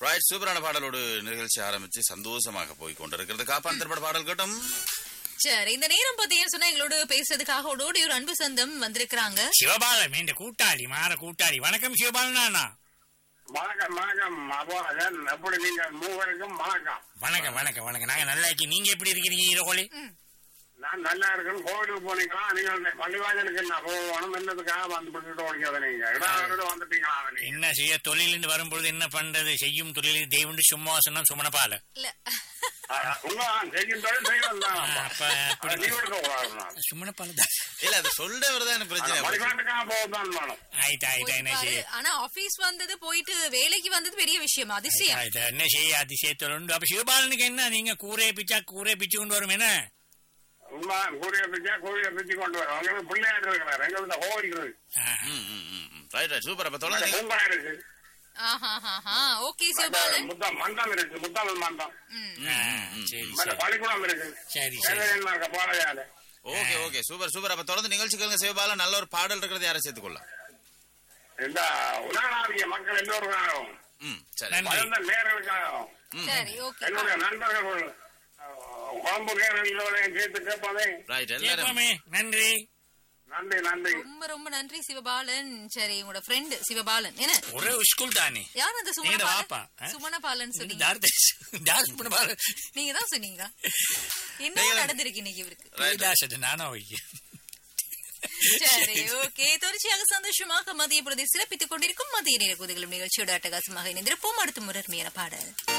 Right சூப்பரான பாடலோடு நிகழ்ச்சி ஆரம்பிச்சு சந்தோஷமாக போய் கொண்டிருக்கிறது காப்பான் திரைப்பட பாடல் கட்டும் சரி இந்த நேரம் பாத்தீங்கன்னு சொன்னா எங்களோட பேசுறதுக்காக ஓடோடி ஒரு அன்பு சொந்தம் வந்திருக்கிறாங்க சிவபாலம் இந்த கூட்டாளி மாற கூட்டாளி வணக்கம் சிவபாலன் அண்ணா வணக்கம் வணக்கம் அப்போ அதான் எப்படி நீங்க மூவருக்கும் வணக்கம் வணக்கம் வணக்கம் வணக்கம் நாங்க நல்லா இருக்கி நீங்க எப்படி இருக்கிறீங்க ஈரோகோலி நான் நல்லா இருக்கேன் கோவிலுக்கு போனீங்களா நீங்க அந்த பள்ளிவாசலுக்கு என்ன போகணும் என்னதுக்காக வந்து விட்டுட்டு ஓடிக்காத நீங்க இடாவோட வந்துட்டீங்களா நீங்க என்ன செய்ய தொழிலிருந்து வரும்பொழுது என்ன பண்றது செய்யும் தொழில் தெய்வண்டு சும்மா சொன்னா சுமனப்பால இல்ல உங்க செய்யும் தொழில் செய்யணும் தான் அப்ப அப்படி நீ எடுக்க கூடாது சுமனப்பால தான் இல்ல அது சொல்றவர் தான் எனக்கு பிரச்சனை வழிபாட்டுக்காக போகத்தான் வேணும் ஆயிட்டா ஆயிட்டா என்ன போயிருப்பாரு. செய்ய ஆனா ஆபீஸ் வந்தது போயிட்டு வேலைக்கு வந்தது பெரிய விஷயம் அதிசயம் ஆயிட்டா, என்ன செய்ய அதிசயத்தோட உண்டு அப்ப சிவபாலனுக்கு என்ன நீங்க கூரையை பிச்சா கூரையை பிச்சு கொண்டு வரும் என்ன உண்மை கூடிய பிச்சா கூடிய பிச்சு கொண்டு வரும் உங்களுக்கு பிள்ளையார் இருக்கிறார் எங்களுக்கு கோவில் இருக்கு ரைட் ரைட் சூப்பர் அப்ப தொடர்ந்து பூங்கா இருக்கு ஆஹா ஓகே சிவபாலன் முத்தம் மண்டம் இருக்கு முத்தமிழ் மண்டம் ம். ஆ, சரி மற்ற சரி பள்ளிக்கூடம் இருக்கு சரி சரி சேவையன்மார்க்க பாளையால ஓகே ஓகே சூப்பர் சூப்பர் அப்ப தொடர்ந்து நிகழ்ச்சி கேளுங்க சிவபாலன் நல்ல ஒரு பாடல் இருக்கிறது யாரை சேர்த்துக்கொள்ளலாம் இந்த உலகளாவிய மக்கள் எல்லோருக்காகவும் ம் சரி நன்றி. வளர்ந்த நேர்களுக்காகவும் ம் சரி ஓகே என்னுடைய நண்பர்கள் அஹ், குழம்பு நேரங்களோடையும் சேர்த்து கேட்பதே ரைட் எல்லாரும் கேட்போமே நன்றி நன்றி நன்றி ரொம்ப ரொம்ப நன்றி சிவபாலன் சரி உங்களோட ஃப்ரெண்ட் சிவபாலன் என்ன ஒரே ஸ்கூல் தானே யார் அந்த நீங்க சுமணபாலன் வாப்பா, ஆ? சுமணபாலன் இது சொன்னீங்க தார் தார் சுமனப்பால நீங்க தான் சொன்னீங்க என்ன நடந்திருக்கு இன்னைக்கு இவருக்கு கைலாசத்து நானா வைக்க சரி ஓகே தொடர்ச்சியாக சந்தோஷமாக மதிய பொழுதை சிறப்பித்துக் கொண்டிருக்கும் மதிய நேர குதிகளும் நிகழ்ச்சியோட அட்டகாசமாக இணைந்திருப்போம் அடுத்த முறை அருமையான பாடல்